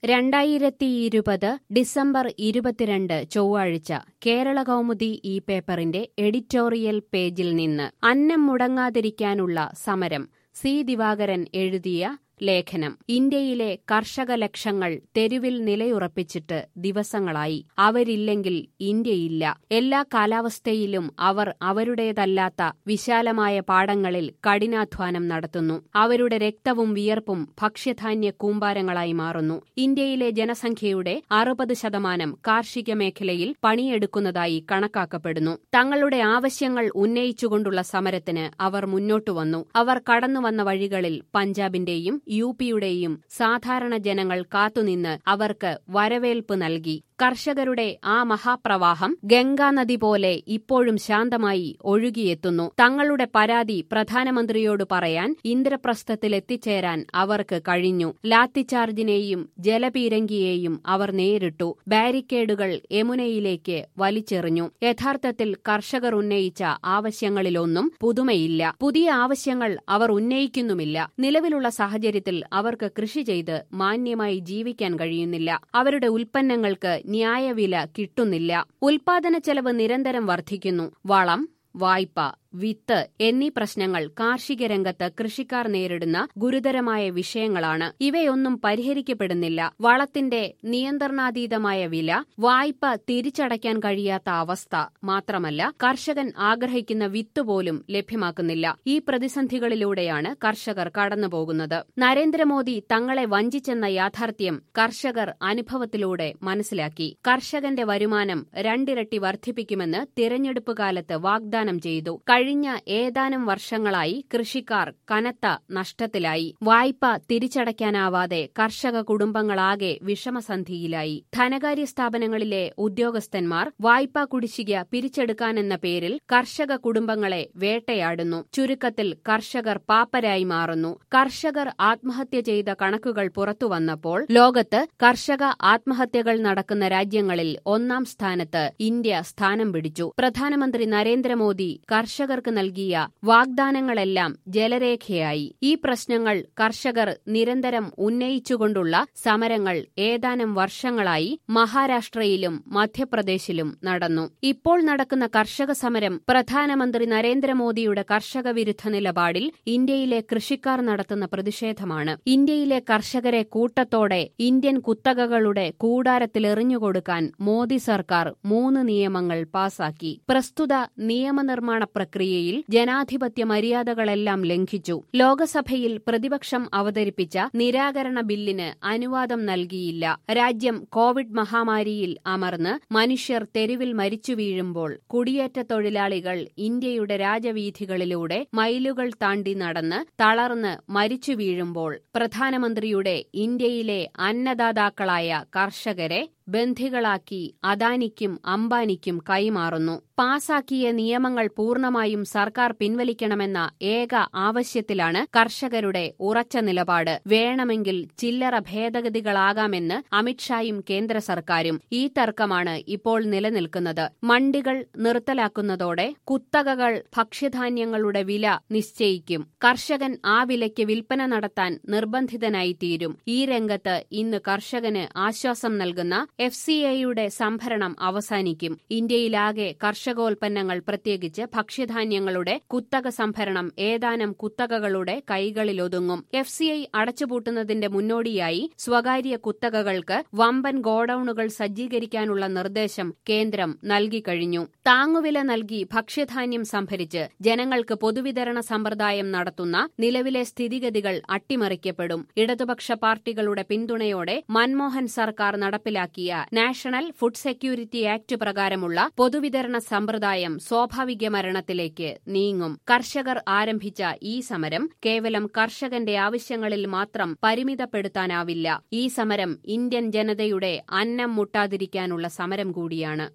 രണ്ടായിരത്തിയിരുപത് ഡിസംബർ ഇരുപത്തിരണ്ട് ചൊവ്വാഴ്ച കേരള കൗമുദി ഈ പേപ്പറിന്റെ എഡിറ്റോറിയൽ പേജിൽ നിന്ന് അന്നം മുടങ്ങാതിരിക്കാനുള്ള സമരം സി ദിവാകരൻ എഴുതിയ ലേഖനം ഇന്ത്യയിലെ കർഷക ലക്ഷങ്ങൾ തെരുവിൽ നിലയുറപ്പിച്ചിട്ട് ദിവസങ്ങളായി അവരില്ലെങ്കിൽ ഇന്ത്യയില്ല എല്ലാ കാലാവസ്ഥയിലും അവർ അവരുടേതല്ലാത്ത വിശാലമായ പാടങ്ങളിൽ കഠിനാധ്വാനം നടത്തുന്നു അവരുടെ രക്തവും വിയർപ്പും ഭക്ഷ്യധാന്യ കൂമ്പാരങ്ങളായി മാറുന്നു ഇന്ത്യയിലെ ജനസംഖ്യയുടെ അറുപത് ശതമാനം കാർഷിക മേഖലയിൽ പണിയെടുക്കുന്നതായി കണക്കാക്കപ്പെടുന്നു തങ്ങളുടെ ആവശ്യങ്ങൾ ഉന്നയിച്ചുകൊണ്ടുള്ള സമരത്തിന് അവർ മുന്നോട്ടു വന്നു അവർ കടന്നുവന്ന വഴികളിൽ പഞ്ചാബിന്റെയും യു പിയുടെയും സാധാരണ ജനങ്ങൾ കാത്തുനിന്ന് അവർക്ക് വരവേൽപ്പ് നൽകി കർഷകരുടെ ആ മഹാപ്രവാഹം ഗംഗാനദി പോലെ ഇപ്പോഴും ശാന്തമായി ഒഴുകിയെത്തുന്നു തങ്ങളുടെ പരാതി പ്രധാനമന്ത്രിയോട് പറയാൻ ഇന്ദ്രപ്രസ്ഥത്തിലെത്തിച്ചേരാൻ അവർക്ക് കഴിഞ്ഞു ലാത്തിചാർജിനെയും ജലപീരങ്കിയെയും അവർ നേരിട്ടു ബാരിക്കേഡുകൾ യമുനയിലേക്ക് വലിച്ചെറിഞ്ഞു യഥാർത്ഥത്തിൽ കർഷകർ ഉന്നയിച്ച ആവശ്യങ്ങളിലൊന്നും പുതുമയില്ല പുതിയ ആവശ്യങ്ങൾ അവർ ഉന്നയിക്കുന്നുമില്ല നിലവിലുള്ള സാഹചര്യത്തിൽ അവർക്ക് കൃഷി ചെയ്ത് മാന്യമായി ജീവിക്കാൻ കഴിയുന്നില്ല അവരുടെ ഉൽപ്പന്നങ്ങൾക്ക് ന്യായവില കിട്ടുന്നില്ല ഉൽപാദന ചെലവ് നിരന്തരം വർദ്ധിക്കുന്നു വളം വായ്പ വിത്ത് എന്നീ പ്രശ്നങ്ങൾ കാർഷിക രംഗത്ത് കൃഷിക്കാർ നേരിടുന്ന ഗുരുതരമായ വിഷയങ്ങളാണ് ഇവയൊന്നും പരിഹരിക്കപ്പെടുന്നില്ല വളത്തിന്റെ നിയന്ത്രണാതീതമായ വില വായ്പ തിരിച്ചടയ്ക്കാൻ കഴിയാത്ത അവസ്ഥ മാത്രമല്ല കർഷകൻ ആഗ്രഹിക്കുന്ന വിത്ത് പോലും ലഭ്യമാക്കുന്നില്ല ഈ പ്രതിസന്ധികളിലൂടെയാണ് കർഷകർ കടന്നുപോകുന്നത് നരേന്ദ്രമോദി തങ്ങളെ വഞ്ചിച്ചെന്ന യാഥാർത്ഥ്യം കർഷകർ അനുഭവത്തിലൂടെ മനസ്സിലാക്കി കർഷകന്റെ വരുമാനം രണ്ടിരട്ടി വർദ്ധിപ്പിക്കുമെന്ന് തിരഞ്ഞെടുപ്പ് കാലത്ത് വാഗ്ദാനം ചെയ്തു കഴിഞ്ഞ ഏതാനും വർഷങ്ങളായി കൃഷിക്കാർ കനത്ത നഷ്ടത്തിലായി വായ്പ തിരിച്ചടയ്ക്കാനാവാതെ കർഷക കുടുംബങ്ങളാകെ വിഷമസന്ധിയിലായി ധനകാര്യ സ്ഥാപനങ്ങളിലെ ഉദ്യോഗസ്ഥന്മാർ വായ്പാ കുടിശ്ശിക പിരിച്ചെടുക്കാനെന്ന പേരിൽ കർഷക കുടുംബങ്ങളെ വേട്ടയാടുന്നു ചുരുക്കത്തിൽ കർഷകർ പാപ്പരായി മാറുന്നു കർഷകർ ആത്മഹത്യ ചെയ്ത കണക്കുകൾ പുറത്തുവന്നപ്പോൾ ലോകത്ത് കർഷക ആത്മഹത്യകൾ നടക്കുന്ന രാജ്യങ്ങളിൽ ഒന്നാം സ്ഥാനത്ത് ഇന്ത്യ സ്ഥാനം പിടിച്ചു പ്രധാനമന്ത്രി നരേന്ദ്രമോദി കർഷകർക്ക് നൽകിയ വാഗ്ദാനങ്ങളെല്ലാം ജലരേഖയായി ഈ പ്രശ്നങ്ങൾ കർഷകർ നിരന്തരം ഉന്നയിച്ചുകൊണ്ടുള്ള സമരങ്ങൾ ഏതാനും വർഷങ്ങളായി മഹാരാഷ്ട്രയിലും മധ്യപ്രദേശിലും നടന്നു ഇപ്പോൾ നടക്കുന്ന കർഷക സമരം പ്രധാനമന്ത്രി നരേന്ദ്രമോദിയുടെ കർഷക വിരുദ്ധ നിലപാടിൽ ഇന്ത്യയിലെ കൃഷിക്കാർ നടത്തുന്ന പ്രതിഷേധമാണ് ഇന്ത്യയിലെ കർഷകരെ കൂട്ടത്തോടെ ഇന്ത്യൻ കുത്തകകളുടെ കൂടാരത്തിലെറിഞ്ഞുകൊടുക്കാൻ മോദി സർക്കാർ മൂന്ന് നിയമങ്ങൾ പാസാക്കി പ്രസ്തുത നിയമനിർമ്മാണ പ്രക്രിയയിൽ ജനാധിപത്യ മര്യാദകളെല്ലാം ലംഘിച്ചു ലോകസഭയിൽ പ്രതിപക്ഷം അവതരിപ്പിച്ച നിരാകരണ ബില്ലിന് അനുവാദം നൽകിയില്ല രാജ്യം കോവിഡ് മഹാമാരിയിൽ അമർന്ന് മനുഷ്യർ തെരുവിൽ മരിച്ചു വീഴുമ്പോൾ കുടിയേറ്റ തൊഴിലാളികൾ ഇന്ത്യയുടെ രാജവീഥികളിലൂടെ മൈലുകൾ താണ്ടി നടന്ന് തളർന്ന് മരിച്ചു വീഴുമ്പോൾ പ്രധാനമന്ത്രിയുടെ ഇന്ത്യയിലെ അന്നദാതാക്കളായ കർഷകരെ ബന്ധികളാക്കി അദാനിക്കും അംബാനിക്കും കൈമാറുന്നു പാസാക്കിയ നിയമങ്ങൾ പൂർണ്ണമായും സർക്കാർ പിൻവലിക്കണമെന്ന ഏക ആവശ്യത്തിലാണ് കർഷകരുടെ ഉറച്ച നിലപാട് വേണമെങ്കിൽ ചില്ലറ ഭേദഗതികളാകാമെന്ന് അമിത്ഷായും കേന്ദ്ര സർക്കാരും ഈ തർക്കമാണ് ഇപ്പോൾ നിലനിൽക്കുന്നത് മണ്ടികൾ നിർത്തലാക്കുന്നതോടെ കുത്തകകൾ ഭക്ഷ്യധാന്യങ്ങളുടെ വില നിശ്ചയിക്കും കർഷകൻ ആ വിലയ്ക്ക് വിൽപ്പന നടത്താൻ നിർബന്ധിതനായിത്തീരും ഈ രംഗത്ത് ഇന്ന് കർഷകന് ആശ്വാസം നൽകുന്ന എഫ് സി ഐയുടെ സംഭരണം അവസാനിക്കും ഇന്ത്യയിലാകെ കർഷകോൽപ്പന്നങ്ങൾ പ്രത്യേകിച്ച് ഭക്ഷ്യധാന്യങ്ങളുടെ കുത്തക സംഭരണം ഏതാനും കുത്തകകളുടെ കൈകളിലൊതുങ്ങും എഫ് സി ഐ അടച്ചുപൂട്ടുന്നതിന്റെ മുന്നോടിയായി സ്വകാര്യ കുത്തകകൾക്ക് വമ്പൻ ഗോഡൌണുകൾ സജ്ജീകരിക്കാനുള്ള നിർദ്ദേശം കേന്ദ്രം നൽകിക്കഴിഞ്ഞു താങ്ങുവില നൽകി ഭക്ഷ്യധാന്യം സംഭരിച്ച് ജനങ്ങൾക്ക് പൊതുവിതരണ സമ്പ്രദായം നടത്തുന്ന നിലവിലെ സ്ഥിതിഗതികൾ അട്ടിമറിക്കപ്പെടും ഇടതുപക്ഷ പാർട്ടികളുടെ പിന്തുണയോടെ മൻമോഹൻ സർക്കാർ നടപ്പിലാക്കിയ നാഷണൽ ഫുഡ് സെക്യൂരിറ്റി ആക്ട് പ്രകാരമുള്ള പൊതുവിതരണ സമ്പ്രദായം സ്വാഭാവിക മരണത്തിലേക്ക് നീങ്ങും കർഷകർ ആരംഭിച്ച ഈ സമരം കേവലം കർഷകന്റെ ആവശ്യങ്ങളിൽ മാത്രം പരിമിതപ്പെടുത്താനാവില്ല ഈ സമരം ഇന്ത്യൻ ജനതയുടെ അന്നം മുട്ടാതിരിക്കാനുള്ള സമരം കൂടിയാണ്